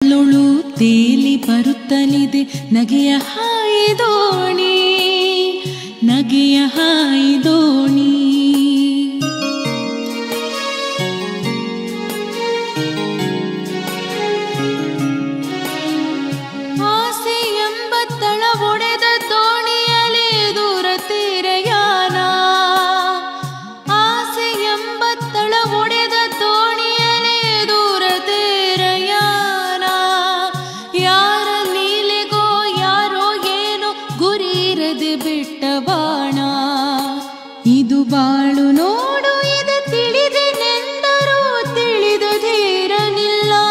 ಕಡಲೊಳು ತೇಲಿ ಬರುತ್ತಲಿದೆ ನಗೆಯ ಹಾಯಿದೋಣಿ ನಗೆಯ ಹಾಯಿದೋಣಿ ಆಸೆ ಎಂಬ ತಳ ಒಡೆದ ದೋಣಿಯಲಿ ದೂರ ತೀರಯಾನ ಆಸೆ ಎಂಬ ತಳ ಒಡೆದ ದೋಣಿಯಲಿ ದೂರ ತೀರಯಾನ ಯಾರ ನೀಲೆಗೋ ಯಾರೋ ಏನೋ ಗುರಿ ಇರದೆ ಬಿಟ್ಟ ಬಾಣ ಇದು ಬಾಳು ನೋಡು ಇದು ತಿಳಿದೆನೆಂದರೂ ತಿಳಿದದೇರನಿಲ್ಲ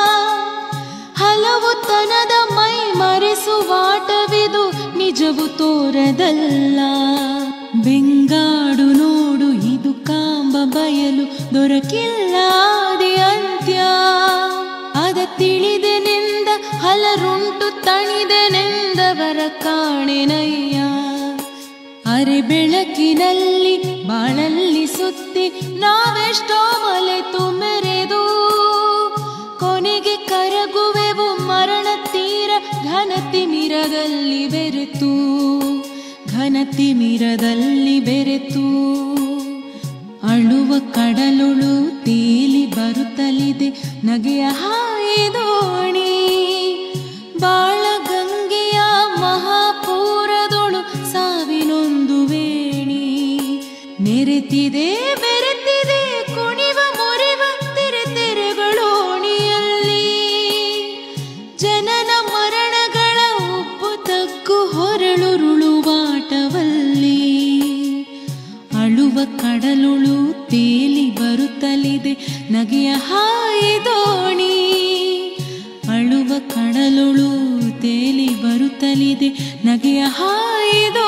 ಹಲವು ತನದ ಮೈ ಮರೆಸುವಾಟವಿದು ನಿಜವು ತೋರದಲ್ಲ ಬೆಂಗಾಡು ನೋಡು ಇದು ಕಾಂಬ ಬಯಲು ದೊರಕಿಲ್ಲಾದೆ ಅಂತ್ಯ ಅದ ತಿಳಿದೆನೆಂದ ಹಲರುಂಟು ತಣಿದೆನೆಂದವರ ಕಾಣೆನಯ್ಯ ಅರೆ ಬೆಳಕಿನಲ್ಲಿ ಬಾಳಲ್ಲಿ ಸುತ್ತಿ ನಾವೆಷ್ಟೋ ಮಲೆತು ಮೆರೆದು ಕೊನೆಗೆ ಕರಗುವೆವು ಮರಣ ತೀರ ಘನತಿಮಿರದಲ್ಲಿ ಬೆರೆತು ಘನತಿಮಿರದಲ್ಲಿ ಬೆರೆತು ಅಳುವ ಕಡಲುಳು ತೇಲಿ ಬರುತ್ತಲಿದೆ ನಗೆಯ ಹಾಯಿದೋಣಿ ಬಾಳ ಗಂಗೆಯ ಮಹಾಪೂರದೊಳು ಸಾವಿನೊಂದು ವೇಣಿ ನೆರೆತಿದೆ ಬೆರೆತಿದೆ ಕುಣಿವ ಮುರಿವ ತೆರೆ ತೆರೆಗಳೋಣಿಯಲ್ಲಿ ಜನನ ಮರಣಗಳ ಉಪ್ಪು ತಗ್ಗು ಹೊರಳುರುಳುವಾಟವಲ್ಲಿ ಅಳುವ ಕಡಲುಳು ತೇಲಿ ಬರುತ್ತಲಿದೆ ನಗೆಯ ಹಾಯಿದೋಣಿ ಅಳುವ ಕಡಲುಳು ತೇಲಿ ಬರುತ್ತಲಿದೆ ನಗೆಯ ಹಾಯಿದೋ